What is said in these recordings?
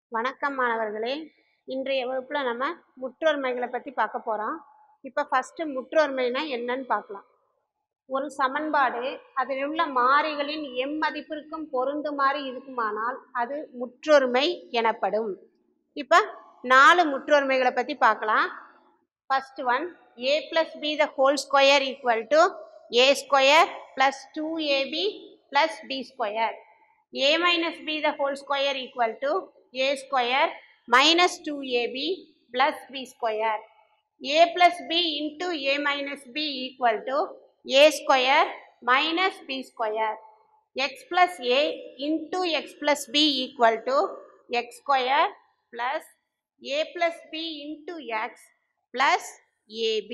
வணக்கம் மாணவர்களே இன்றைய வகுப்பில் நம்ம முற்றொருமைகளை பற்றி பார்க்க போகிறோம் இப்போ ஃபஸ்ட்டு முற்றொருமைனா என்னன்னு பார்க்கலாம் ஒரு சமன்பாடு அதில் உள்ள மாறிகளின் எம்மதிப்பிற்கும் பொருந்துமாறு இருக்குமானால் அது முற்றொருமை எனப்படும் இப்போ நாலு முற்றொருமைகளை பற்றி பார்க்கலாம் first one a plus B the whole square equal to A square plus two AB plus B square a minus b the whole square equal to a square minus 2ab plus b square. a plus b into a minus b equal to a square minus b square. x plus a into x plus b equal to x square plus a plus b into x plus ab.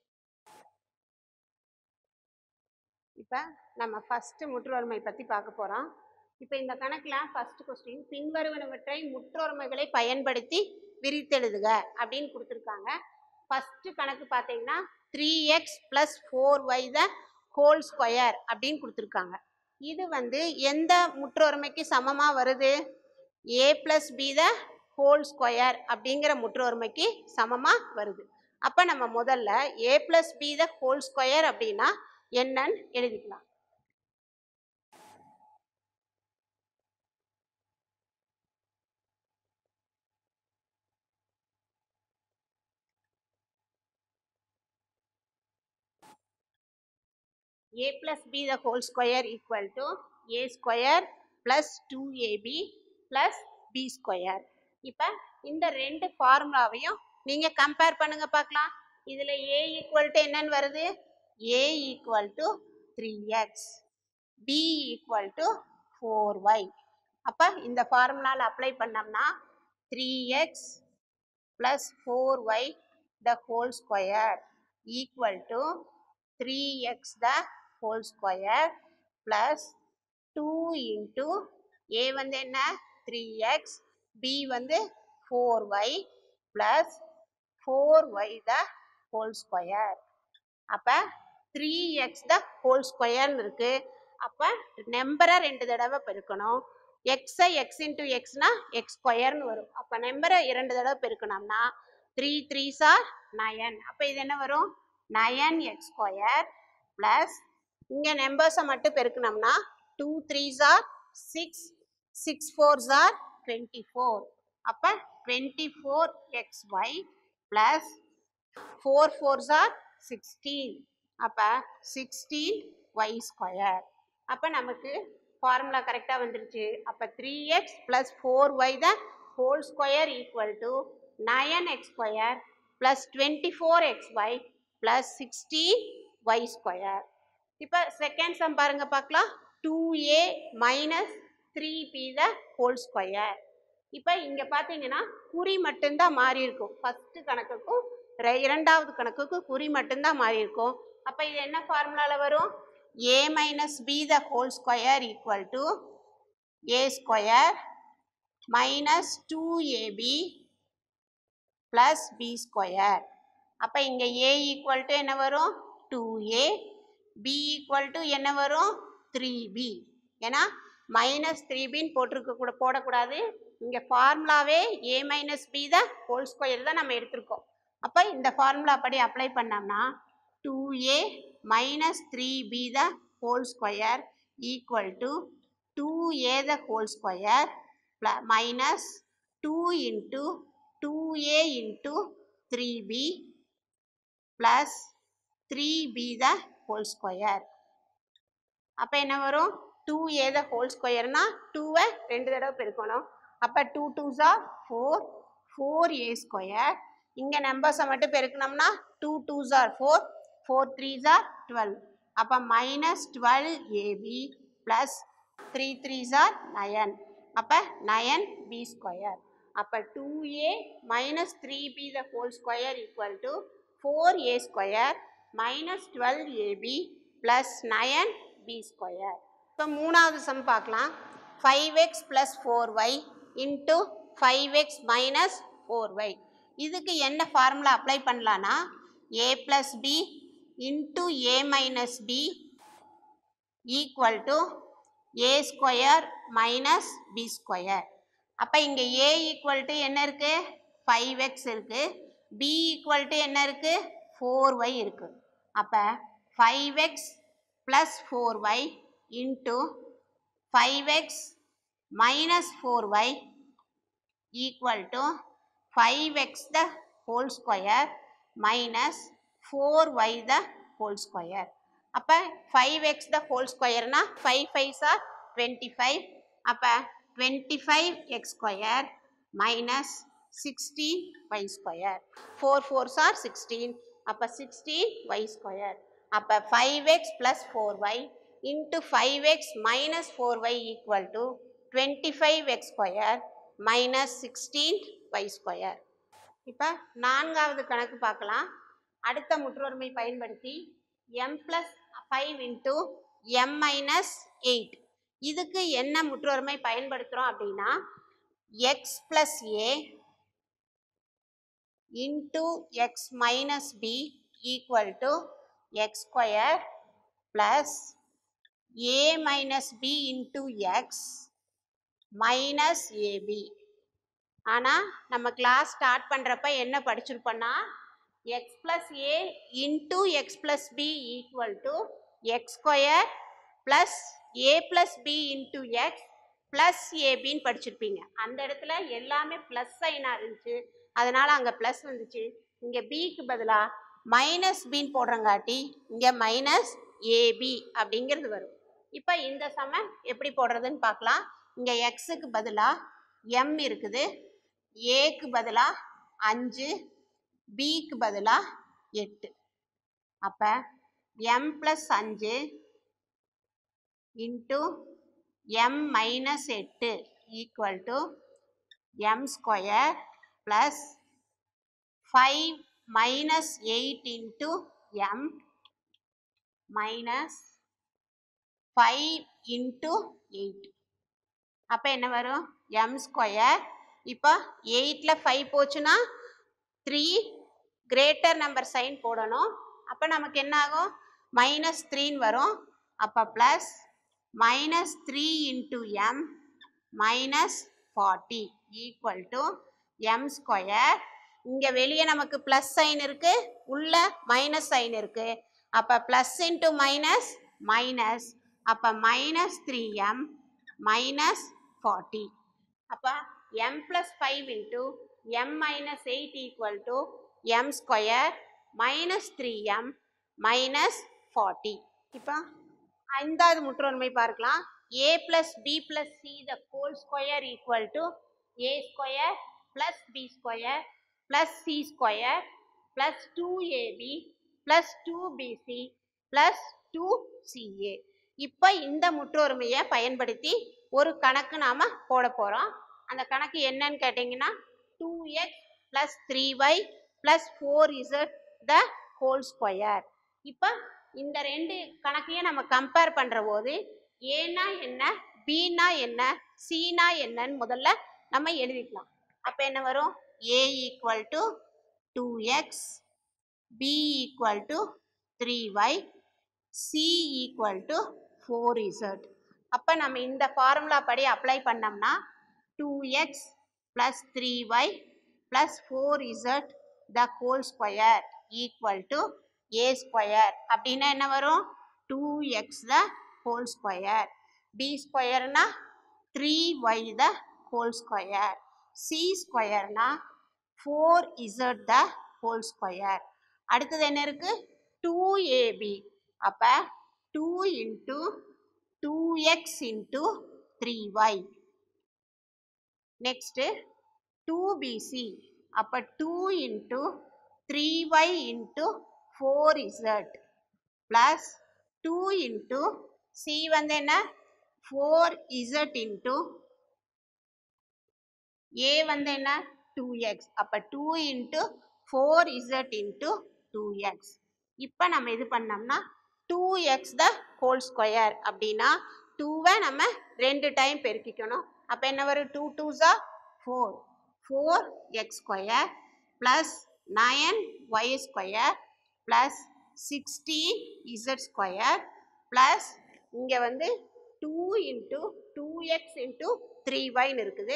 இப்போ நம்ம first முற்றுவருமை பற்றி பார்க்க போகிறோம் இப்போ இந்த கணக்கில் first question பின்வருவனவற்றை முற்றொருமைகளை பயன்படுத்தி விரித்தெழுதுக அப்படின்னு கொடுத்துருக்காங்க ஃபஸ்ட்டு கணக்கு பார்த்தீங்கன்னா three X plus four Y the whole square அப்படின்னு கொடுத்துருக்காங்க இது வந்து எந்த முற்றொருமைக்கு சமமாக வருது a plus B the whole square அப்படிங்கிற முற்றொருமைக்கு சமமாக வருது அப்போ நம்ம முதல்ல a plus B the whole square அப்படின்னா என்னன்னு எழுதிக்கலாம் a plus b the whole square equal to a square plus 2ab plus b square இப்போ இந்த ரெண்டு ஃபார்முலாவையும் நீங்கள் கம்பேர் பண்ணுங்க பார்க்கலாம் இதில் a ஈக்குவல் டு என்னன்னு வருது a equal to three x b equal to four y அப்போ இந்த ஃபார்முலாவில் அப்ளை பண்ணோம்னா three X plus four Y the whole square equal to three X the whole square plus two into a வந்து என்ன three X b வந்து four Y plus four Y the whole square அப்போ three X the whole ஸ்கொயர்னு இருக்குது அப்போ நம்பரை ரெண்டு தடவை பெருக்கணும் எக்ஸை எக்ஸ் இன்ட்டு எக்ஸ்னா எக்ஸ் ஸ்கொயர்னு வரும் அப்போ நம்பரை இரண்டு தடவை பெருக்கணும்னா த்ரீ த்ரீ சார் நயன் அப்போ இது என்ன வரும் நயன் எக்ஸ் ஸ்கொயர் ப்ளஸ் இங்கே நம்பர்ஸை மட்டும் பெருக்கணும்னா டூ த்ரீ ஜார் six six four jar twenty four அப்போ twenty four X y plus four four ஜார் சிக்ஸ்டீன் அப்போ சிக்ஸ்டீன் ஒய் ஸ்கொயர் அப்போ நமக்கு ஃபார்முலா கரெக்டாக வந்துருச்சு அப்போ three X plus four Y the whole square equal to nine x square plus twenty four X y plus sixteen y square இப்போ second sum பாருங்க பார்க்கலாம் two a minus three b the whole square இப்போ இங்கே பார்த்தீங்கன்னா குறி மட்டும்தான் மாறி இருக்கும் ஃபஸ்ட்டு கணக்குக்கும் ரெ- இரண்டாவது கணக்குக்கும் குறி மட்டும்தான் மாறி இருக்கும் அப்போ இது என்ன ஃபார்முலாவில் வரும் a minus B the whole square equal to A square minus two AB plus B square அப்போ இங்கே ஏ ஈக்குவல் டு என்ன வரும் two a b equal to என்ன வரும் த்ரீ பி ஏன்னா மைனஸ் த்ரீ பின்னு போட்டிருக்க கூட போடக்கூடாது இங்கே ஃபார்முலாவே a minus B the whole square தான் நம்ம எடுத்திருக்கோம் அப்போ இந்த ஃபார்முலா படி அப்ளை பண்ணோம்னா two a minus three b the whole square equal to two a the whole square minus two into two a into three b plus three b the whole square அப்போ என்ன வரும் two a the whole ஸ்கொயர்னா டூவை ரெண்டு தடவை பெருக்கணும் அப்போ two two ஜா four four a square இங்கே நம்பர்ஸை மட்டும் பெருக்கணும்னா டூ டூ ஜார் ஃபோர் ஃபோர் த்ரீ ஜார் டுவெல் அப்போ minus twelve ab plus three three ஜார் நயன் அப்போ நயன் பி ஸ்கொயர் அப்போ two a minus three b the whole square equal to four a square minus twelve ab plus nine b square இப்போ மூணாவது sum பார்க்கலாம் five x plus four y into five x minus four y இதுக்கு என்ன formula apply பண்ணலான்னா a plus B into a minus b equal to A square minus b square அப்போ இங்கே ஏ equal to என்ன இருக்கு ஃபைவ் எக்ஸ் இருக்கு b equal to என்ன இருக்கு ஃபோர் ஒய் இருக்கு அப்போ five x plus four y into five x minus four y equal to five x the whole square minus four Y the whole square அப்போ five x the whole ஸ்கொயர்னா five fives are twenty five அப்போ twenty five x square minus sixteen y square four fours are sixteen அப்போ sixteen y square அப்போ five x plus four y into five x minus four y equal to twenty five x square minus sixteen y square இப்போ நான்காவது கணக்கு பார்க்கலாம் அடுத்த முற்றொருமை பயன்படுத்தி m plus five into m minus eight இதுக்கு என்ன முற்றொருமை பயன்படுத்துகிறோம் அப்படின்னா x plus A into X minus b equal to x square plus a minus b into X minus ab ஆனால் நம்ம கிளாஸ் ஸ்டார்ட் பண்ணுறப்ப என்ன படிச்சிருப்போன்னா x plus A into X plus b equal to x square plus A plus B into X plus ஏபின்னு படிச்சிருப்பீங்க அந்த இடத்துல எல்லாமே ப்ளஸ் சைனாக இருந்துச்சு அதனால் அங்கே ப்ளஸ் வந்துச்சு இங்கே பிக்கு பதிலாக மைனஸ் பின்னு போடுறங்காட்டி இங்கே மைனஸ் ஏபி அப்படிங்கிறது வரும் இப்போ இந்த சம எப்படி போடுறதுன்னு பார்க்கலாம் இங்கே எக்ஸுக்கு பதிலாக எம் இருக்குது ஏக்கு பதிலாக அஞ்சு பிக்கு பதிலாக எட்டு அப்போ எம் ப்ளஸ் அஞ்சு இன்ட்டு எம் மைனஸ் எட்டு equal to m square plus five minus eight into m minus five into eight அப்போ என்ன வரும் எம் ஸ்கொயர் இப்போ எயிட்டில் ஃபைவ் போச்சுன்னா த்ரீ கிரேட்டர் நம்பர் சைன் போடணும் அப்போ நமக்கு என்ன ஆகும் மைனஸ் த்ரீன்னு வரும் அப்போ plus minus three into m minus forty equal to m square இங்கே வெளியே நமக்கு ப்ளஸ் சைன் இருக்குது உள்ள மைனஸ் சைன் இருக்குது அப்போ ப்ளஸ் இன்ட்டு மைனஸ் மைனஸ் அப்போ minus three m minus forty அப்போ m plus five into m minus eight equal to m square minus three m minus forty இப்போ ஐந்தாவது முற்றொருமை பார்க்கலாம் ஏ plus B plus C the whole square equal to A square plus B square plus C square plus two AB plus two PC plus two ca இப்போ இந்த முற்றொருமையை பயன்படுத்தி ஒரு கணக்கு நாம் போட போகிறோம் அந்த கணக்கு என்னன்னு கேட்டிங்கன்னா two x plus three y plus four z the whole square இப்போ இந்த ரெண்டு கணக்கையும் நம்ம கம்பேர் பண்ணுற போது ஏனா என்ன பினா என்ன சினா என்னன்னு முதல்ல நம்ம எழுதிக்கலாம் அப்போ என்ன வரும் a equal to two x B equal to three y c equal to four z அப்போ நம்ம இந்த ஃபார்முலா படி அப்ளை பண்ணோம்னா two x plus three y plus four z the whole square equal to A square அப்படின்னா என்ன வரும் two X the whole square b ஸ்கொயர்னா three y the whole square c ஸ்கொயர்னா four z the whole square அடுத்தது என்ன இருக்குது two ab அப்போ two into two X into three y next two bc அப்போ two into three y into four z plus two into c வந்து என்ன four z into a வந்து என்ன two x அப்போ two into four z into two x இப்போ நம்ம இது பண்ணோம்னா two X the whole square அப்படின்னா டூவை நம்ம ரெண்டு டைம் பெருக்கிக்கணும் அப்போ என்ன வரும் டூ டூஸா four four X square plus nine y square plus sixteen z square plus இங்கே வந்து two into two X into three ஒய்னு இருக்குது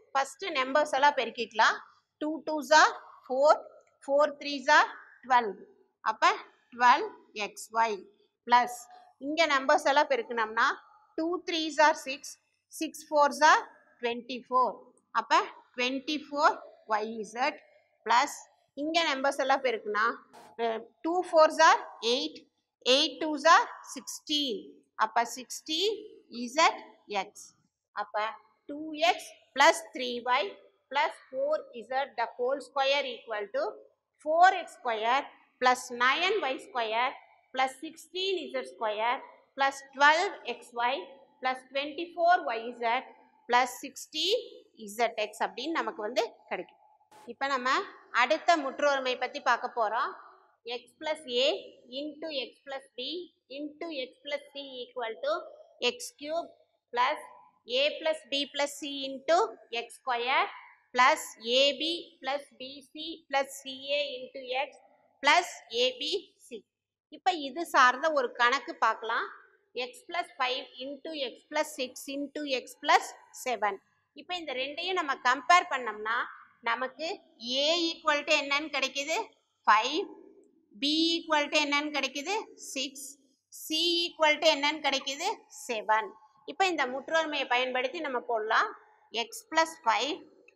ஃபஸ்ட்டு நம்பர்ஸ் எல்லாம் பெருக்கிக்கலாம் டூ டூ ஜார் ஃபோர் ஃபோர் த்ரீ ஜார் டுவெல் அப்போ டுவெல் எக்ஸ் ஒய் ப்ளஸ் இங்கே நம்பர்ஸ் எல்லாம் பெருக்கினோம்னா டூ த்ரீ ஜார் six six four jar twenty four அப்போ twenty four y z plus இங்கே நம்பர்ஸ் எல்லாம் பெருக்குனா டூ ஃபோர் ஜார் எயிட் எயிட் டூ ஜார் சிக்ஸ்டீன் அப்போ சிக்ஸ்டீன் இசட் எக்ஸ் அப்போ two x plus three y plus four z the whole square equal to four X square plus nine y square plus sixteen z square plus twelve x y plus twenty four y z plus sixty z x அப்படின்னு நமக்கு வந்து கிடைக்கும் இப்போ நம்ம அடுத்த முற்றொருமை பற்றி பார்க்க போகிறோம் x plus A into X plus B into X plus C equal to X cube plus A plus B plus C into X square plus AB plus PC plus CA into X plus abc இப்போ இது சார்ந்த ஒரு கணக்கு பார்க்கலாம் x plus five into X plus six into X plus seven இப்போ இந்த ரெண்டையும் நம்ம கம்பேர் பண்ணோம்னா நமக்கு ஏ ஈக்குவல் டு என்னன்னு கிடைக்குது ஃபைவ் பி ஈக்குவல் டு என்னன்னு கிடைக்குது சிக்ஸ் சி ஈக்குவல் டு என்னன்னு கிடைக்குது செவன் இப்போ இந்த முற்றொருமையை பயன்படுத்தி நம்ம போடலாம் X plus five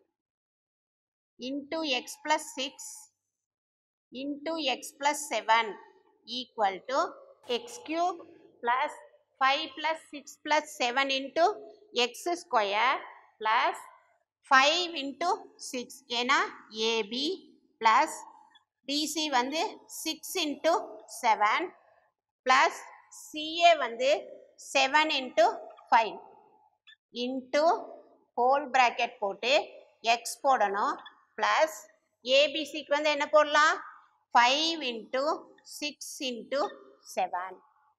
into X plus six into X plus seven equal to X cube plus five plus six plus seven into X square plus five into six ஏன்னா A B plus B C வந்து six into seven plus C A வந்து seven into five into whole bracket போட்டு X போடணும் plus ஏபிசிக்கு வந்து என்ன போடலாம் five into six into seven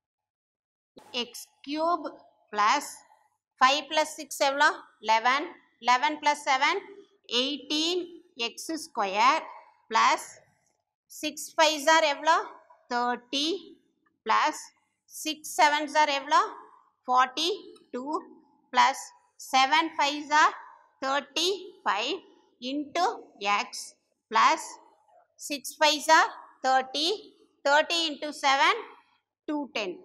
X cube plus five plus six எவ்வளோ eleven eleven plus seven eighteen X square plus six five are எவ்வளோ thirty plus six seven are எவ்வளோ forty two plus seven five are thirty five into X plus six five are thirty thirty into seven two ten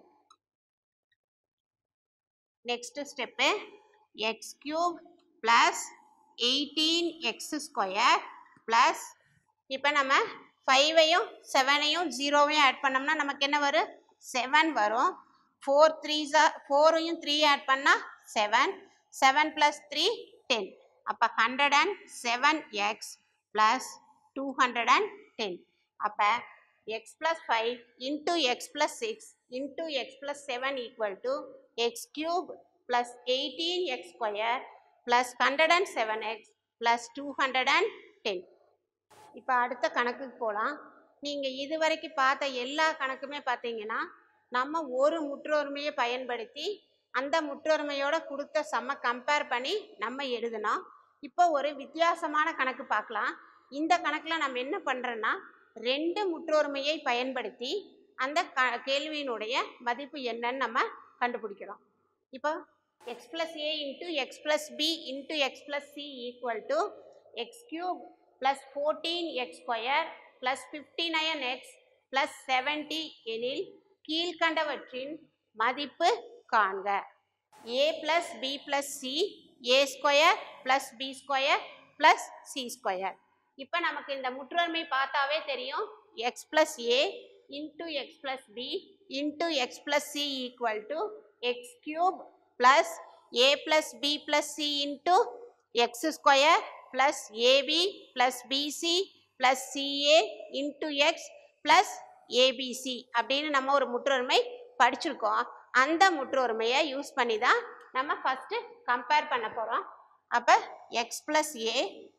next step X cube plus eighteen X square plus இப்போ நம்ம ஃபைவையும் செவனையும் ஜீரோவையும் add பண்ணோம்னா நமக்கு என்ன வரும் seven வரும் four three are ஃபோரையும் three add பண்ணால் seven seven plus three ten அப்போ hundred and seven X plus two hundred and ten அப்போ X plus five into X plus six into X plus seven equal to X cube plus eighteen X square plus hundred and seven X plus two hundred and ten இப்போ அடுத்த கணக்குக்கு போகலாம் நீங்கள் இது வரைக்கும் பார்த்த எல்லா கணக்குமே பார்த்தீங்கன்னா நம்ம ஒரு முற்றொருமையை பயன்படுத்தி அந்த முற்றொருமையோட கொடுத்த சம்ம கம்பேர் பண்ணி நம்ம எழுதணும் இப்போ ஒரு வித்தியாசமான கணக்கு பார்க்கலாம் இந்த கணக்கில் நம்ம என்ன பண்ணுறோன்னா ரெண்டு முற்றொருமையை பயன்படுத்தி அந்த க கேள்வியினுடைய மதிப்பு என்னன்னு நம்ம கண்டுபிடிக்கிறோம் இப்போ X plus A into X plus B into X plus C equal to X cube plus fourteen X square plus fifty nine X plus seventy எனில் கீழ்கண்டவற்றின் மதிப்பு காண்க A plus B plus C A square plus B square plus C square இப்போ நமக்கு இந்த முற்றொருமை பார்த்தாவே தெரியும் X plus A into X plus B into X plus C equal to X cube plus A plus B plus C into X square plus AB plus PC plus CA into X plus A B C அப்படின்னு நம்ம ஒரு முற்றொருமை படிச்சிருக்கோம் அந்த முற்றொருமையை use பண்ணி தான் நம்ம first compare பண்ண போகிறோம் அப்போ X plus A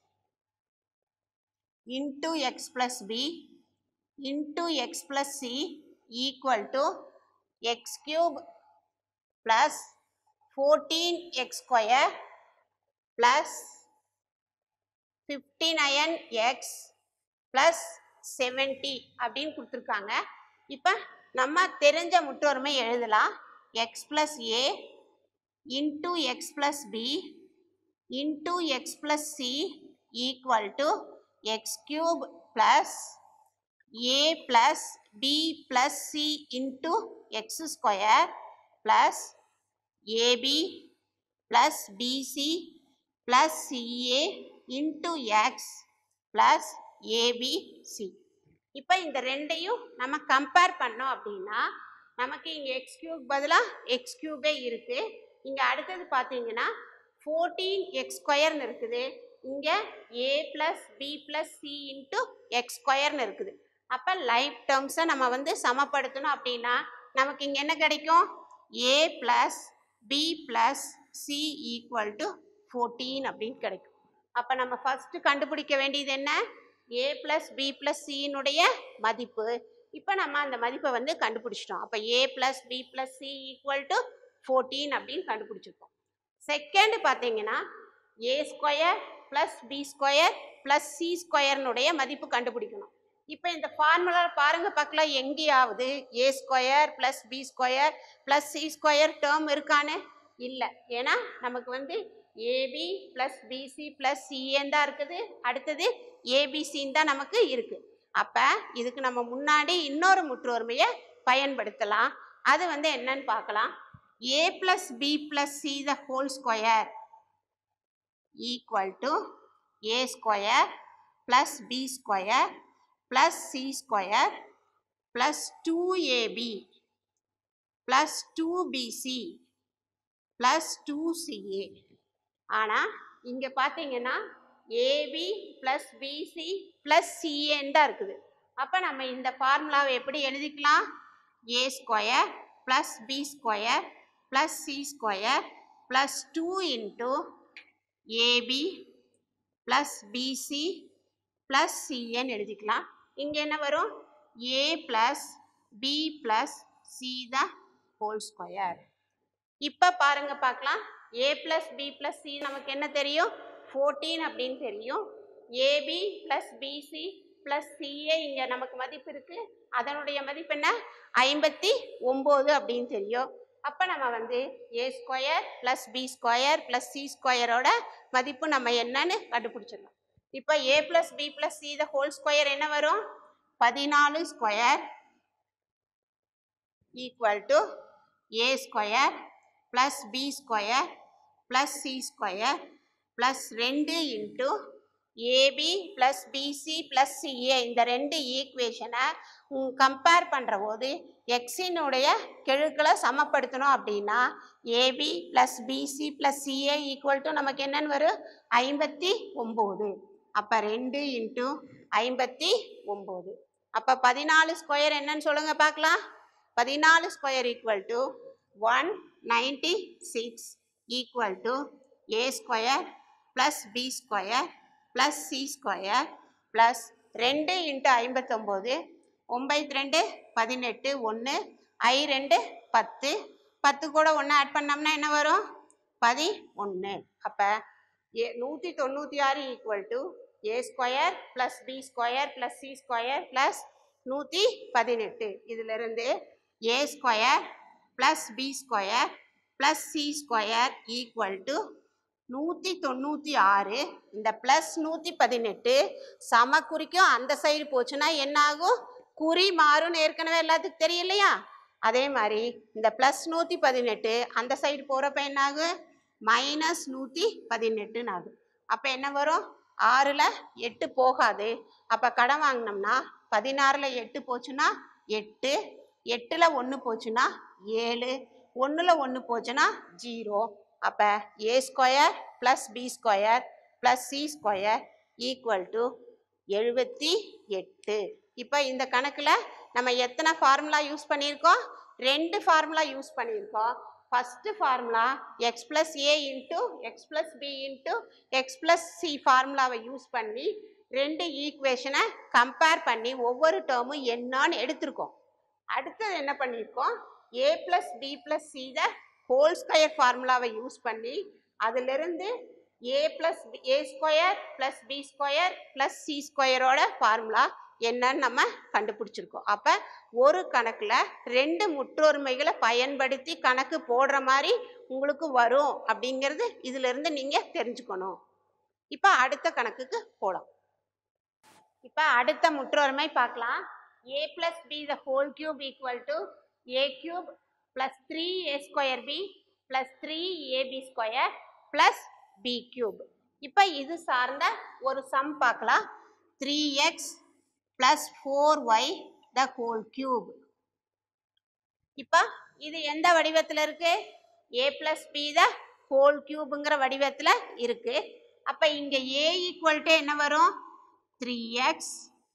into X plus B into X plus C equal to X cube plus fourteen X square plus fifty nine X plus seventy அப்படின்னு கொடுத்துருக்காங்க இப்போ நம்ம தெரிஞ்ச முற்றொருமை எழுதலாம் X plus A into X plus B into X plus C equal to X cube plus A plus B plus C into X square plus AB plus PC plus C A into X plus abc இப்போ இந்த ரெண்டையும் நம்ம compare பண்ணோம் அப்படின்னா நமக்கு இங்கே X cube பதிலாக X கியூபே இருக்குது இங்கே அடுத்தது பார்த்தீங்கன்னா ஃபோர்டீன் எக்ஸ் ஸ்கொயர்னு இருக்குது இங்கே A plus B plus C into X ஸ்கொயர்னு இருக்குது அப்போ லைஃப் டேர்ம்ஸை நம்ம வந்து சமப்படுத்தணும் அப்படின்னா நமக்கு இங்கே என்ன கிடைக்கும் A plus B plus C equal to fourteen அப்படின்னு கிடைக்கும் அப்போ நம்ம ஃபஸ்ட்டு கண்டுபிடிக்க வேண்டியது என்ன ஏ ப்ளஸ் பி ப்ளஸ் சியினுடைய மதிப்பு இப்போ நம்ம அந்த மதிப்பை வந்து கண்டுபிடிச்சிட்டோம் அப்போ A plus B plus C equal to fourteen அப்படின்னு கண்டுபிடிச்சிருக்கோம் செகண்ட் பார்த்தீங்கன்னா A square plus B square plus C ஸ்கொயர்னுடைய மதிப்பு கண்டுபிடிக்கணும் இப்போ இந்த ஃபார்முலா பாருங்க பார்க்கலாம் எங்கேயாவது A square plus B square plus C square term இருக்கானே இல்லை ஏன்னா நமக்கு வந்து ஏபி ப்ளஸ் பிசி ப்ளஸ் சிஏன் தான் இருக்குது அடுத்தது ஏபிசின்னு தான் நமக்கு இருக்குது அப்போ இதுக்கு நம்ம முன்னாடி இன்னொரு முற்றொருமையை பயன்படுத்தலாம் அது வந்து என்னன்னு பார்க்கலாம் ஏ plus B plus C the whole square equal to A square plus B square plus C square plus two AB plus two PC plus two C A ஆனால் இங்கே பார்த்தீங்கன்னா ஏபி ப்ளஸ் பிசி ப்ளஸ் சிஏன்னு தான் இருக்குது அப்போ நம்ம இந்த ஃபார்முலாவை எப்படி எழுதிக்கலாம் A square plus B square plus C square plus two into A B plus PC plus சிஏன்னு எழுதிக்கலாம் இங்கே என்ன வரும் A plus B plus C the whole square இப்போ பாருங்க பார்க்கலாம் ஏ ப்ளஸ் பி ப்ளஸ் சி நமக்கு என்ன தெரியும் ஃபோர்டீன் அப்படின்னு தெரியும் A B plus PC plus C A இங்கே நமக்கு மதிப்பு இருக்குது அதனுடைய மதிப்பு என்ன ஐம்பத்தி ஒம்பது அப்படின்னு தெரியும் அப்போ நம்ம வந்து A square plus B square plus C ஸ்கொயரோட மதிப்பு நம்ம என்னன்னு கண்டுபிடிச்சிடலாம் இப்போ A plus B plus C the whole square என்ன வரும் பதினாலு square equal to A square plus B square plus C square plus ரெண்டு into A B plus PC plus C A இந்த ரெண்டு ஈக்குவேஷனை கம்பேர் பண்ணுற போது எக்ஸினுடைய கெழுக்களை சமப்படுத்தணும் அப்படின்னா A B plus PC plus C A equal to நமக்கு என்னன்னு வரும் ஐம்பத்தி ஒம்பது அப்போ ரெண்டு இன்ட்டு ஐம்பத்தி ஒம்பது அப்போ பதினாலு ஸ்கொயர் என்னன்னு சொல்லுங்க பார்க்கலாம் பதினாலு square equal to one ninety six equal to A square plus B square plus C square plus ரெண்டு இன்ட்டு ஐம்பத்தொம்போது ஒம்பது ரெண்டு பதினெட்டு ஒன்று ஐ ரெண்டு பத்து பத்து கூட ஒன்று ஆட் பண்ணோம்னா என்ன வரும் பதி ஒன்று அப்போ ஏ நூற்றி தொண்ணூற்றி ஆறு equal to A square plus B square plus C square plus நூற்றி பதினெட்டு இதிலிருந்து A square plus B square plus C square equal to நூற்றி தொண்ணூற்றி ஆறு இந்த ப்ளஸ் நூற்றி பதினெட்டு சம குறிக்கும் அந்த சைடு போச்சுன்னா என்ன ஆகும் குறி மாறும்னு ஏற்கனவே எல்லாத்துக்கும் தெரியும் இல்லையா அதே மாதிரி இந்த ப்ளஸ் நூற்றி பதினெட்டு அந்த சைடு போகிறப்ப என்ன ஆகும் மைனஸ் நூற்றி பதினெட்டுன்னு ஆகும் அப்போ என்ன வரும் ஆறில் எட்டு போகாது அப்போ கடன் வாங்கினோம்னா பதினாறில் எட்டு போச்சுன்னா எட்டு எட்டில் ஒன்று போச்சுன்னா ஏழு ஒன்றில் ஒன்று போச்சுன்னா ஜீரோ அப்போ A square plus B square plus C square equal to எழுபத்தி எட்டு இப்போ இந்த கணக்கில் நம்ம எத்தனை ஃபார்முலா யூஸ் பண்ணியிருக்கோம் ரெண்டு ஃபார்முலா யூஸ் பண்ணியிருக்கோம் ஃபஸ்ட்டு ஃபார்முலா எக்ஸ் ப்ளஸ் ஏ into X plus B into X plus C ஃபார்முலாவை யூஸ் பண்ணி ரெண்டு ஈக்குவேஷனை கம்பேர் பண்ணி ஒவ்வொரு டேர்மும் என்னன்னு எடுத்திருக்கோம் அடுத்தது என்ன பண்ணியிருக்கோம் A plus B plus C the whole square ஃபார்முலாவை யூஸ் பண்ணி அதிலிருந்து A plus A square plus B square plus C ஸ்கொயரோட ஃபார்முலா என்னன்னு நம்ம கண்டுபிடிச்சிருக்கோம் அப்போ ஒரு கணக்கில் ரெண்டு முற்றொருமைகளை பயன்படுத்தி கணக்கு போடுற மாதிரி உங்களுக்கு வரும் அப்படிங்கிறது இதிலிருந்து நீங்கள் தெரிஞ்சுக்கணும் இப்போ அடுத்த கணக்குக்கு போகலாம் இப்போ அடுத்த முற்றொருமை பார்க்கலாம் A plus B the whole cube equal to A cube plus three A square B plus three A B square plus B cube இப்போ இது சார்ந்த ஒரு சம் பார்க்கலாம் three X plus four Y the whole cube இப்போ இது எந்த வடிவத்தில் இருக்கு A plus B the whole கியூபுங்கிற வடிவத்தில் இருக்கு அப்போ இங்கே ஏ ஈக்குவல் டு என்ன வரும் three X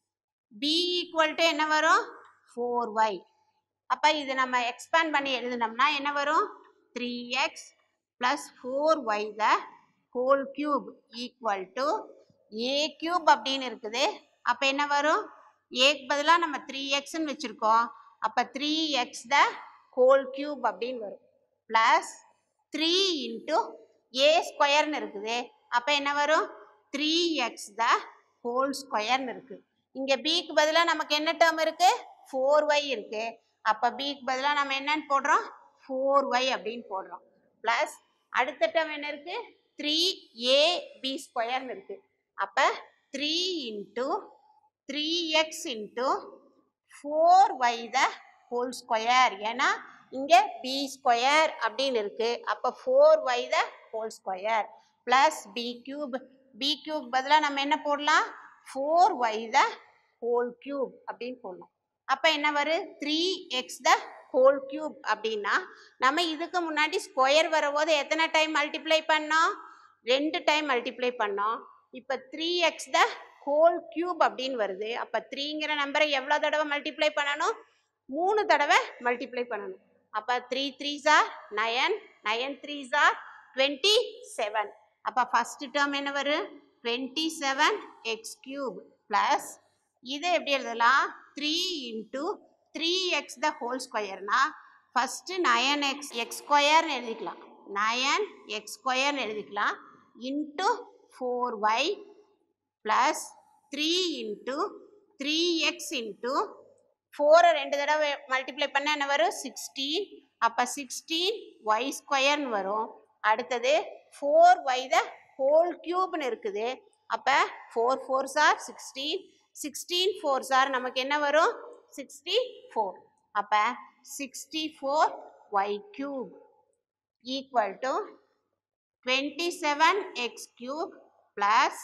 B equal to என்ன வரும் ஃபோர் ஒய் அப்போ இது நம்ம எக்ஸ்பேண்ட் பண்ணி எழுதினோம்னா என்ன வரும் three X plus four Y the whole cube equal to A cube அப்படின்னு இருக்குது அப்போ என்ன வரும் ஏக்கு பதிலாக நம்ம த்ரீ எக்ஸ்ன்னு வச்சுருக்கோம் அப்போ three X the whole cube அப்படின்னு வரும் ப்ளஸ் த்ரீ இன்ட்டு ஏ ஸ்கொயர்னு இருக்குது அப்போ என்ன வரும் த்ரீ எக்ஸ் த ஹோல் ஸ்கொயர்னு இருக்குது இங்கே பிக்கு பதிலாக நமக்கு என்ன டேர்ம் இருக்குது ஃபோர் ஒய் இருக்குது அப்போ பிக்கு பதிலாக நம்ம என்னன்னு போடுறோம் ஃபோர் ஒய் அப்படின்னு போடுறோம் ப்ளஸ் அடுத்த டேர்ம் என்ன இருக்குது த்ரீ ஏ பி ஸ்கொயர்னு இருக்குது அப்போ three into three X into four Y the whole square ஏன்னா இங்கே பி ஸ்கொயர் அப்படின்னு இருக்குது அப்போ four Y the whole square plus B cube B cube பதிலாக நம்ம என்ன போடலாம் four Y the whole cube அப்படின்னு போடலாம் அப்போ என்ன வரும் three X the whole cube அப்படின்னா நம்ம இதுக்கு முன்னாடி ஸ்கொயர் வரும்போது எத்தனை டைம் மல்டிப்ளை பண்ணோம் ரெண்டு டைம் மல்டிப்ளை பண்ணோம் இப்போ three X the whole cube அப்படின்னு வருது அப்போ த்ரீங்கிற நம்பரை எவ்வளோ தடவை மல்டிப்ளை பண்ணணும் மூணு தடவை மல்டிப்ளை பண்ணணும் அப்போ three three sir nine nine three are twenty seven அப்போ ஃபஸ்ட்டு டேர்ம் என்ன வரும் twenty seven X cube plus இதை எப்படி எழுதலாம் three into three X the whole ஸ்கொயர்னா ஃபஸ்ட்டு நயன் எக்ஸ் எக்ஸ் ஸ்கொயர்னு எழுதிக்கலாம் நயன் எக்ஸ் ஸ்கொயர்னு எழுதிக்கலாம் into four Y plus three into three X into ஃபோரை ரெண்டு தடவை மல்டிப்ளை பண்ண என்ன வரும் சிக்ஸ்டீன் அப்போ சிக்ஸ்டீன் ஒய் ஸ்கொயர்னு வரும் அடுத்தது ஃபோர் ஒய் த ஹோல் கியூப்னு இருக்குது அப்போ four four are sixteen sixteen four are நமக்கு என்ன வரும் சிக்ஸ்டி ஃபோர் அப்போ sixty four Y cube equal to twenty seven X cube plus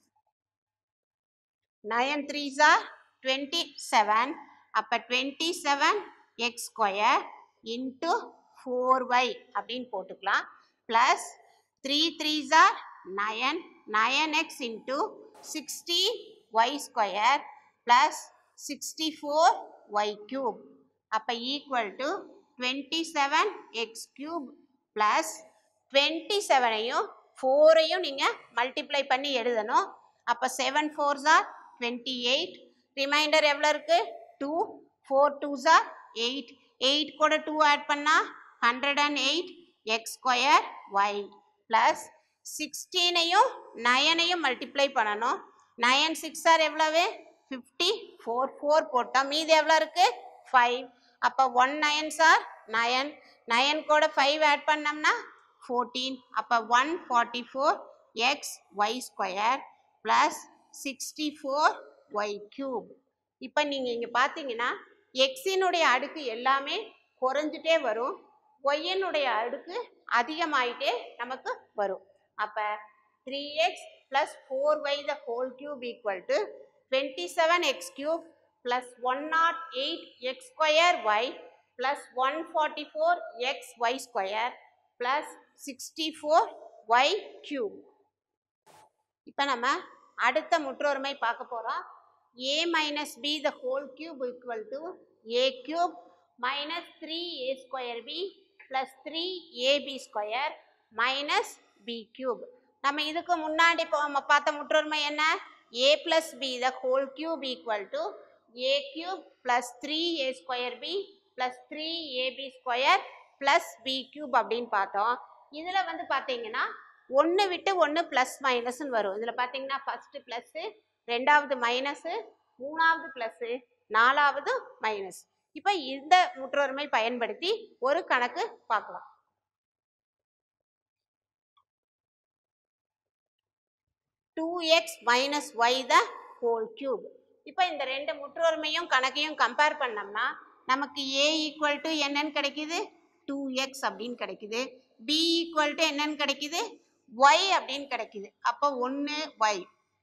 nine three are twenty seven அப்போ twenty seven X square into four Y அப்படின்னு போட்டுக்கலாம் plus three three sir nine nine X into sixty Y square plus sixty four Y cube அப்போ equal to twenty seven X cube plus twenty செவனையும் ஃபோரையும் நீங்கள் multiply பண்ணி எழுதணும் அப்போ seven four jar twenty eight remainder எவ்வளோ இருக்குது two four two are eight eight கூட டூ ஆட் பண்ணால் hundred and eight X square Y plus சிக்ஸ்டீனையும் நயனையும் மல்டிப்ளை பண்ணணும் நயன் சிக்ஸ் ஆர் எவ்வளவு ஃபிஃப்டி ஃபோர் ஃபோர் போட்டோம் மீதி எவ்வளோ இருக்குது ஃபைவ் அப்போ one nine are nine nine கூட ஃபைவ் ஆட் பண்ணோம்னா ஃபோர்டீன் அப்போ one forty four X Y square plus sixty four Y cube இப்போ நீங்கள் இங்கே பார்த்தீங்கன்னா எக்ஸினுடைய அடுக்கு எல்லாமே குறைஞ்சிட்டே வரும் ஒய்யனுடைய அடுக்கு அதிகமாயிட்டே நமக்கு வரும் அப்போ three X plus four Y the whole cube equal to twenty seven X cube plus one nought eight X square Y plus one forty four X Y square plus sixty four Y cube இப்போ நம்ம அடுத்த முற்றொருமை பார்க்க போகிறோம் A minus B the whole cube equal to A cube minus three A square B plus three A B square minus B cube நம்ம இதுக்கு முன்னாடி பா- ம- பார்த்த முற்றொருமை என்ன A plus B the whole cube equal to A cube plus three A square B plus three A B square plus B cube அப்படின்னு பார்த்தோம் இதில் வந்து பார்த்தீங்கன்னா ஒன்று விட்டு ஒன்று ப்ளஸ் மைனஸ்னு வரும் இதில் பார்த்தீங்கன்னா ஃபஸ்ட்டு ப்ளஸ்ஸு ரெண்டாவது மைனஸு மூணாவது ப்ளஸ்ஸு நாலாவது மைனஸ் இப்போ இந்த முற்றொருமை பயன்படுத்தி ஒரு கணக்கு பார்க்கலாம் two X minus Y the whole cube இப்போ இந்த ரெண்டு முற்றொருமையும் கணக்கையும் கம்பேர் பண்ணோம்னா நமக்கு ஏ ஈக்குவல் டு என்னன்னு கிடைக்குது டூ எக்ஸ் அப்படின்னு கிடைக்குது பி ஈக்குவல் டு என்னன்னு கிடைக்குது ஒய் அப்படின்னு கிடைக்குது அப்போ ஒன்று ஒய்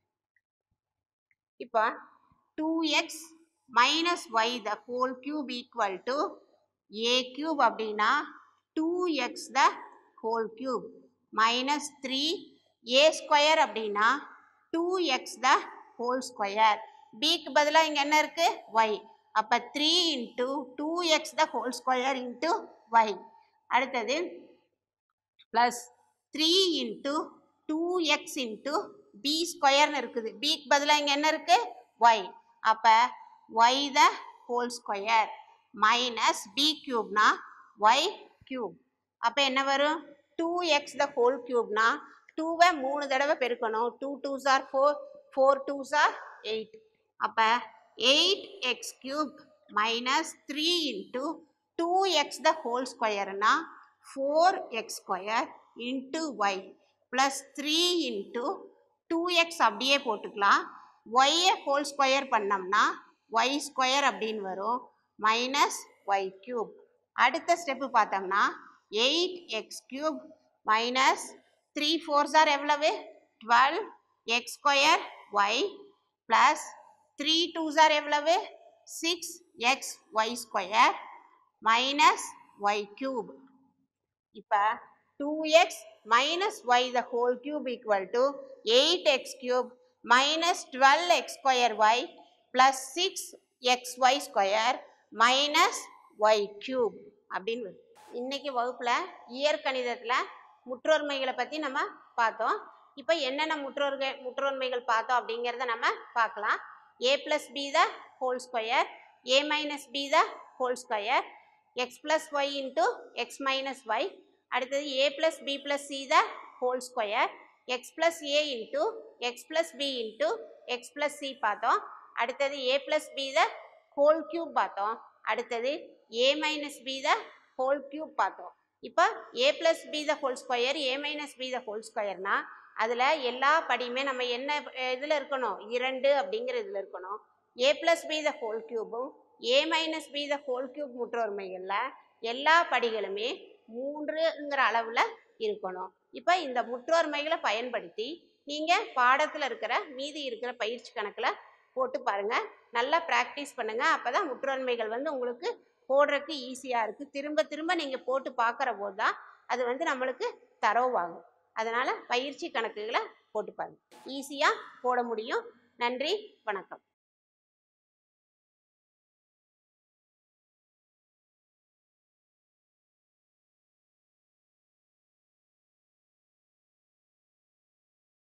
இப்போ two X minus Y the whole cube equal to A cube அப்படின்னா two X the whole cube minus three A square அப்படின்னா two X the whole square பிக்கு பதிலாக இங்கே என்ன இருக்கு ஒய் அப்போ three into two X the whole square into Y அடுத்தது plus three into two X into B ஸ்கொயர்னு இருக்குது பிக்கு பதிலாக இங்கே என்ன இருக்கு ஒய் அப்போ Y the whole square minus B கியூப்னா Y cube அப்போ என்ன வரும் டூ எக்ஸ் த ஹோல் கியூப்னா டூவை மூணு தடவை பெருக்கணும் two twos are four four twos are eight அப்போ eight X cube minus three into two X the whole ஸ்கொயர்னா four X square into Y plus three into two X அப்படியே போட்டுக்கலாம் ஒய்யை ஹோல் ஸ்கொயர் பண்ணோம்னா ஒய் ஸ்கொயர் அப்படின்னு வரும் minus Y cube அடுத்த step பார்த்தோம்னா eight X cube minus three fours are எவ்வளவு twelve X square Y plus three twos are எவ்வளவு six X Y square minus Y cube இப்போ two X minus Y the whole cube equal to eight X cube minus twelve X square Y plus six X Y square minus Y cube அப்படின்னு வரும் இன்னைக்கு வகுப்பில் இயற்கணிதத்தில் முற்றொருமைகளை பற்றி நம்ம பார்த்தோம் இப்போ என்னென்ன முற்றோர்க முற்றொருமைகள் பார்த்தோம் அப்படிங்கிறத நம்ம பார்க்கலாம் ஏ plus B the whole square A minus B the whole square X plus Y into X minus Y அடுத்தது A plus B plus C the whole square X plus A into X plus B into X plus C பார்த்தோம் அடுத்தது A plus B the whole cube பார்த்தோம் அடுத்தது A minus B the whole cube பார்த்தோம் இப்போ A plus B the whole square A minus B the whole ஸ்கொயர்னா அதில் எல்லா படியுமே நம்ம என்ன இதில் இருக்கணும் இரண்டு அப்படிங்கிற இதில் இருக்கணும் A plus B the whole கியூபும் A minus B the whole cube முற்றொருமைகளில் எல்லா படிகளுமே மூன்றுங்கிற அளவில் இருக்கணும் இப்போ இந்த முற்றொருமைகளை பயன்படுத்தி நீங்கள் பாடத்தில் இருக்கிற மீதி இருக்கிற பயிற்சி கணக்கில் போட்டு பாருங்கள் நல்லா ப்ராக்டிஸ் பண்ணுங்கள் அப்போ தான் முற்றொருமைகள் வந்து உங்களுக்கு போடுறதுக்கு ஈஸியாக இருக்குது திரும்ப திரும்ப நீங்கள் போட்டு பார்க்குற போது தான் அது வந்து நம்மளுக்கு தரவாகும் அதனால் பயிற்சி கணக்குகளை போட்டு பாருங்கள் ஈஸியாக போட முடியும் நன்றி வணக்கம்